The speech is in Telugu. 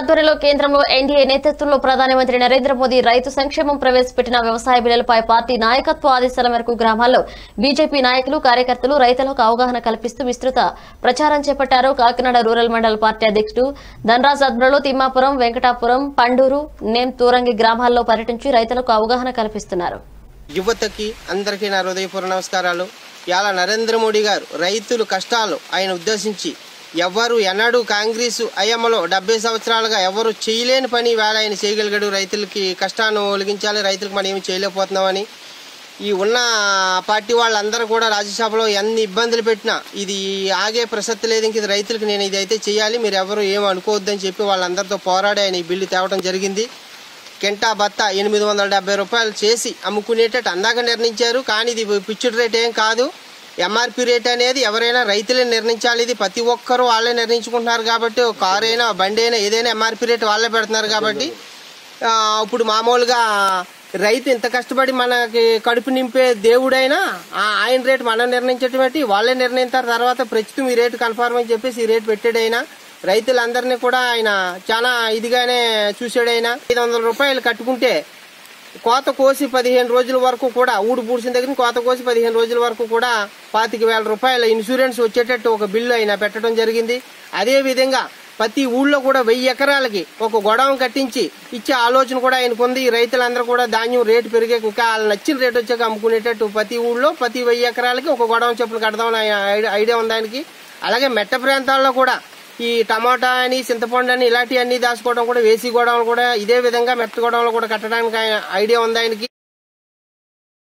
ఆధ్వర్యంలో కేంద్రంలో ఎన్డీఏ నేతృత్వంలో ప్రధానమంత్రి నరేంద్ర మోదీ రైతు సంక్షేమం ప్రవేశపెట్టిన వ్యవసాయ బిల్లులపై పార్టీ నాయకత్వ ఆదేశాల మేరకు గ్రామాల్లో బీజేపీ నాయకులు కార్యకర్తలు రైతులకు అవగాహన కల్పిస్తూ విస్తృత ప్రచారం చేపట్టారు కాకినాడ రూరల్ మండల పార్టీ అధ్యక్షుడు ధనరాజ్ ఆధ్వర్యంలో తిమ్మాపురం వెంకటాపురం పండూరు నేమ్ తూరంగి గ్రామాల్లో పర్యటించి రైతులకు అవగాహన కల్పిస్తున్నారు యువతకి అందరికీ నా హృదయపూర్వ నమస్కారాలు ఇవాళ నరేంద్ర మోడీ గారు రైతులు కష్టాలు ఆయన ఉద్దేశించి ఎవరు ఎన్నడూ కాంగ్రెస్ అయ్యమ్మలో డెబ్బై సంవత్సరాలుగా ఎవరు చేయలేని పని వేళ ఆయన చేయగలిగాడు రైతులకి కష్టాన్ని ఒలిగించాలి రైతులకు మనం ఏమి చేయలేకపోతున్నామని ఈ ఉన్న పార్టీ వాళ్ళందరూ కూడా రాజ్యసభలో ఎన్ని ఇబ్బందులు పెట్టినా ఇది ఆగే ప్రసక్తి లేదు ఇంక ఇది రైతులకు నేను ఇది అయితే చేయాలి మీరు ఎవరు ఏం అనుకోవద్దని చెప్పి వాళ్ళందరితో పోరాడి ఆయన ఈ బిల్లు తేవడం జరిగింది కెంటా బత్త ఎనిమిది వందల డెబ్బై రూపాయలు చేసి అమ్ముకునేటట్టు అందాక నిర్ణయించారు కానీ ఇది పిచ్చుడు రేట్ ఏం కాదు ఎంఆర్పి రేట్ అనేది ఎవరైనా రైతులే నిర్ణయించాలి ఇది ప్రతి ఒక్కరూ వాళ్ళే నిర్ణయించుకుంటున్నారు కాబట్టి ఒక కారు అయినా బండి అయినా ఏదైనా ఎంఆర్పి రేట్ వాళ్ళే పెడుతున్నారు కాబట్టి ఆ, ఇప్పుడు మామూలుగా రైతు ఇంత కష్టపడి మనకి కడుపు నింపే దేవుడైనా ఆ ఆయన రేటు మనం నిర్ణయించడం ఏంటి వాళ్ళే నిర్ణయిస్తారు తర్వాత ప్రస్తుతం ఈ రేటు కన్ఫర్మ్ అని చెప్పేసి ఈ రేటు పెట్టాడైనా రైతులందరినీ కూడా ఆయన చాలా ఇదిగానే చూసాడైనా ఐదు వందల రూపాయలు కట్టుకుంటే కోత కోసి పదిహేను రోజుల వరకు కూడా ఊడు పూడ్చిన దగ్గర కోత కోసి పదిహేను రోజుల వరకు కూడా పాతిక వేల రూపాయల ఇన్సూరెన్స్ వచ్చేటట్టు ఒక బిల్లు ఆయన పెట్టడం జరిగింది అదే విధంగా ప్రతి ఊళ్ళో కూడా వెయ్యి ఎకరాలకి ఒక గొడవం కట్టించి ఇచ్చే ఆలోచన కూడా ఆయనకు ఉంది ఈ రైతులందరూ కూడా ధాన్యం రేటు పెరిగే ఇంకా వాళ్ళు నచ్చిన రేటు వచ్చాక అమ్ముకునేటట్టు ప్రతి ఊళ్ళో ప్రతి వెయ్యి ఎకరాలకి ఒక గొడవం చెప్పులు కడదామని ఆయన ఐడి- ఐడియా ఉంది ఆయనకి అలాగే మెట్ట ప్రాంతాల్లో కూడా ఈ టమాటా అని చింతపండు అని ఇలాంటివన్నీ దాచుకోవడం కూడా వేసి గోడవలు కూడా ఇదే విధంగా మెత్త గోడవలు కూడా కట్టడానికి ఆయన ఐడియా ఉంది ఆయనకి